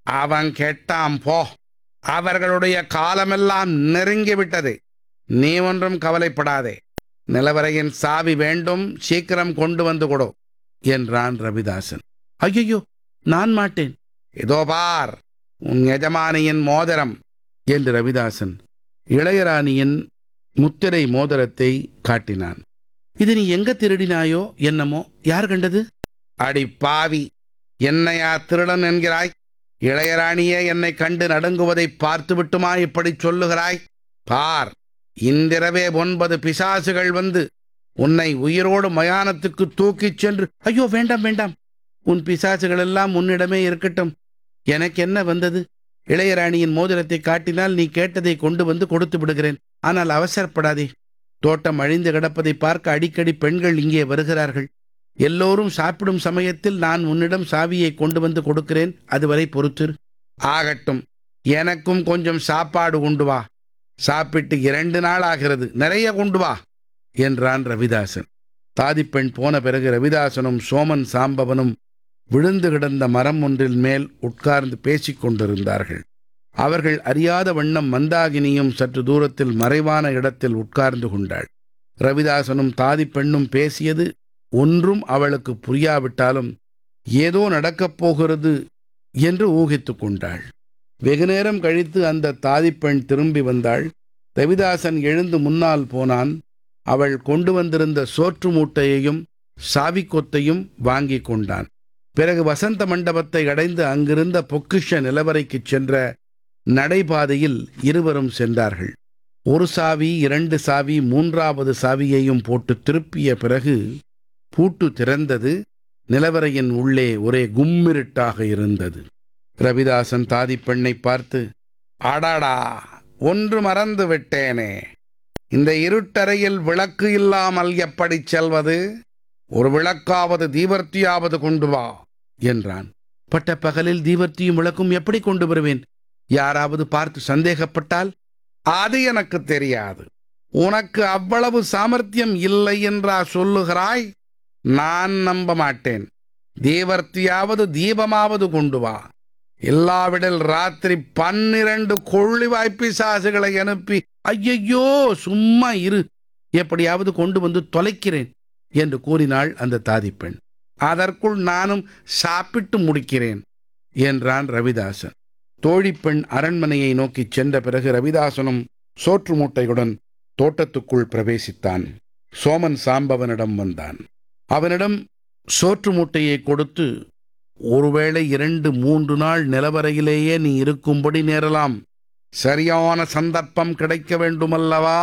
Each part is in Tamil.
அவன் கெட்டான் போ அவர்களுடைய காலமெல்லாம் நெருங்கிவிட்டது நீ ஒன்றும் கவலைப்படாதே நிலவரையின் சாவி வேண்டும் சீக்கிரம் கொண்டு வந்து கொடு என்றான் ரவிதாசன் ஐயோ நான் மாட்டேன் இதோ பார் உன் எஜமானியின் மோதிரம் என்று ரவிதாசன் இளையராணியின் முத்திரை மோதிரத்தை காட்டினான் இது நீ எங்க திருடினாயோ என்னமோ யார் கண்டது அடி பாவி என்னையா திருடன் என்கிறாய் இளையராணியே என்னை கண்டு நடுங்குவதை பார்த்து விட்டுமா இப்படி சொல்லுகிறாய் பார் இன்றிரவே ஒன்பது பிசாசுகள் வந்து உன்னை உயிரோடு மயானத்துக்கு தூக்கிச் சென்று ஐயோ வேண்டாம் வேண்டாம் உன் பிசாசுகள் எல்லாம் உன்னிடமே இருக்கட்டும் எனக்கு என்ன வந்தது இளையராணியின் மோதிரத்தை காட்டினால் நீ கேட்டதை கொண்டு வந்து கொடுத்து விடுகிறேன் ஆனால் அவசரப்படாதே தோட்டம் அழிந்து கிடப்பதை பார்க்க அடிக்கடி பெண்கள் இங்கே வருகிறார்கள் எல்லோரும் சாப்பிடும் சமயத்தில் நான் உன்னிடம் சாவியை கொண்டு வந்து கொடுக்கிறேன் அதுவரை பொறுத்திரு ஆகட்டும் எனக்கும் கொஞ்சம் சாப்பாடு கொண்டு வா சாப்பிட்டு இரண்டு நாள் ஆகிறது நிறைய கொண்டு வா என்றான் ரவிதாசன் தாதிப்பெண் போன பிறகு ரவிதாசனும் சோமன் சாம்பவனும் விழுந்து கிடந்த மரம் ஒன்றில் மேல் உட்கார்ந்து பேசிக் கொண்டிருந்தார்கள் அவர்கள் அறியாத வண்ணம் மந்தாகினியும் சற்று தூரத்தில் மறைவான இடத்தில் உட்கார்ந்து கொண்டாள் ரவிதாசனும் தாதிப்பெண்ணும் பேசியது ஒன்றும் அவளுக்கு புரியாவிட்டாலும் ஏதோ நடக்கப் போகிறது என்று ஊகித்துக் கொண்டாள் வெகுநேரம் கழித்து அந்த தாதிப்பெண் திரும்பி வந்தாள் ரவிதாசன் எழுந்து முன்னால் போனான் அவள் கொண்டு வந்திருந்த சோற்று மூட்டையையும் சாவிக்கொத்தையும் வாங்கிக் கொண்டான் பிறகு வசந்த மண்டபத்தை அடைந்து அங்கிருந்த பொக்கிஷ நிலவரைக்குச் சென்ற நடைபாதையில் இருவரும் சென்றார்கள் ஒரு சாவி இரண்டு சாவி மூன்றாவது சாவியையும் போட்டு திருப்பிய பிறகு பூட்டு திறந்தது நிலவரையின் உள்ளே ஒரே கும்மிருட்டாக இருந்தது ரவிதாசன் தாதிப்பெண்ணை பார்த்து அடாடா ஒன்று மறந்து விட்டேனே இந்த இருட்டறையில் விளக்கு இல்லாமல் எப்படி செல்வது ஒரு விளக்காவது தீவர்த்தியாவது கொண்டு வா என்றான் பட்ட பகலில் தீவர்த்தியும் விளக்கும் எப்படி கொண்டு வருவேன் யாராவது பார்த்து சந்தேகப்பட்டால் அது எனக்கு தெரியாது உனக்கு அவ்வளவு சாமர்த்தியம் இல்லை என்றா சொல்லுகிறாய் நான் நம்ப மாட்டேன் தீவர்த்தியாவது தீபமாவது கொண்டு வா இல்லாவிடில் ராத்திரி பன்னிரண்டு கொள்ளி வாய்ப்பிசாசுகளை அனுப்பி ஐயையோ சும்மா இரு எப்படியாவது கொண்டு வந்து தொலைக்கிறேன் என்று கூறினாள் அந்த தாதிப்பெண் அதற்குள் நானும் சாப்பிட்டு முடிக்கிறேன் என்றான் ரவிதாசன் தோழிப்பெண் அரண்மனையை நோக்கிச் சென்ற பிறகு ரவிதாசனும் சோற்று மூட்டையுடன் தோட்டத்துக்குள் பிரவேசித்தான் சோமன் சாம்பவனிடம் வந்தான் அவனிடம் சோற்று மூட்டையை கொடுத்து ஒருவேளை இரண்டு மூன்று நாள் நிலவரையிலேயே நீ இருக்கும்படி நேரலாம் சரியான சந்தர்ப்பம் கிடைக்க வேண்டுமல்லவா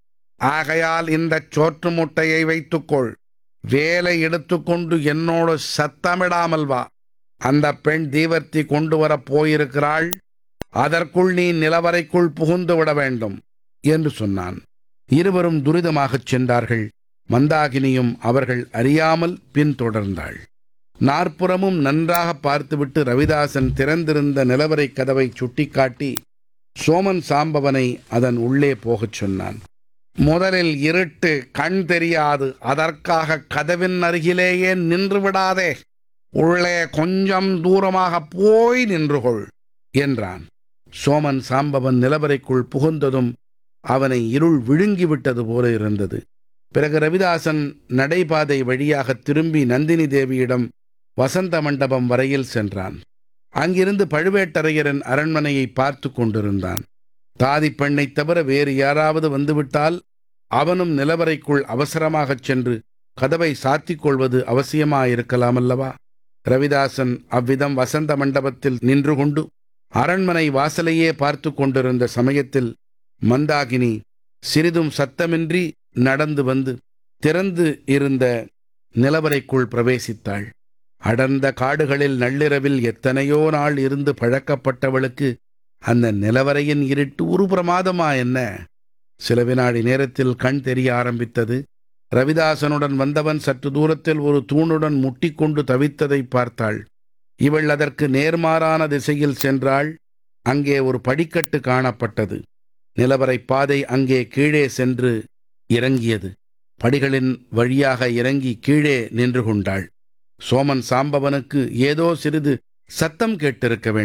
ஆகையால் இந்த சோற்று முட்டையை வைத்துக்கொள் வேலை எடுத்துக்கொண்டு என்னோடு சத்தமிடாமல் வா அந்த பெண் தீவர்த்தி கொண்டு வரப் போயிருக்கிறாள் அதற்குள் நீ நிலவரைக்குள் புகுந்து விட வேண்டும் என்று சொன்னான் இருவரும் துரிதமாகச் சென்றார்கள் மந்தாகினியும் அவர்கள் அறியாமல் பின்தொடர்ந்தாள் நாற்புறமும் நன்றாக பார்த்துவிட்டு ரவிதாசன் திறந்திருந்த நிலவரை கதவை சுட்டிக்காட்டி சோமன் சாம்பவனை அதன் உள்ளே போகச் சொன்னான் முதலில் இருட்டு கண் தெரியாது அதற்காக கதவின் அருகிலேயே நின்று விடாதே உள்ளே கொஞ்சம் தூரமாக போய் நின்று கொள் என்றான் சோமன் சாம்பவன் நிலவரைக்குள் புகுந்ததும் அவனை இருள் விழுங்கிவிட்டது போல இருந்தது பிறகு ரவிதாசன் நடைபாதை வழியாக திரும்பி நந்தினி தேவியிடம் வசந்த மண்டபம் வரையில் சென்றான் அங்கிருந்து பழுவேட்டரையரின் அரண்மனையை பார்த்து கொண்டிருந்தான் தாதி பெண்ணைத் தவிர வேறு யாராவது வந்துவிட்டால் அவனும் நிலவரைக்குள் அவசரமாகச் சென்று கதவை சாத்திக் கொள்வது அவசியமாயிருக்கலாமல்லவா ரவிதாசன் அவ்விதம் வசந்த மண்டபத்தில் நின்று கொண்டு அரண்மனை வாசலையே பார்த்து கொண்டிருந்த சமயத்தில் மந்தாகினி சிறிதும் சத்தமின்றி நடந்து வந்து திறந்து இருந்த நிலவரைக்குள் பிரவேசித்தாள் அடர்ந்த காடுகளில் நள்ளிரவில் எத்தனையோ நாள் இருந்து பழக்கப்பட்டவளுக்கு அந்த நிலவரையின் இருட்டு ஒரு பிரமாதமா என்ன சில வினாடி நேரத்தில் கண் தெரிய ஆரம்பித்தது ரவிதாசனுடன் வந்தவன் சற்று தூரத்தில் ஒரு தூணுடன் முட்டிக்கொண்டு தவித்ததை பார்த்தாள் இவள் அதற்கு நேர்மாறான திசையில் சென்றாள் அங்கே ஒரு படிக்கட்டு காணப்பட்டது நிலவரை பாதை அங்கே கீழே சென்று இறங்கியது படிகளின் வழியாக இறங்கி கீழே நின்று கொண்டாள் சோமன் சாம்பவனுக்கு ஏதோ சிறிது சத்தம் கேட்டிருக்க வேண்டும்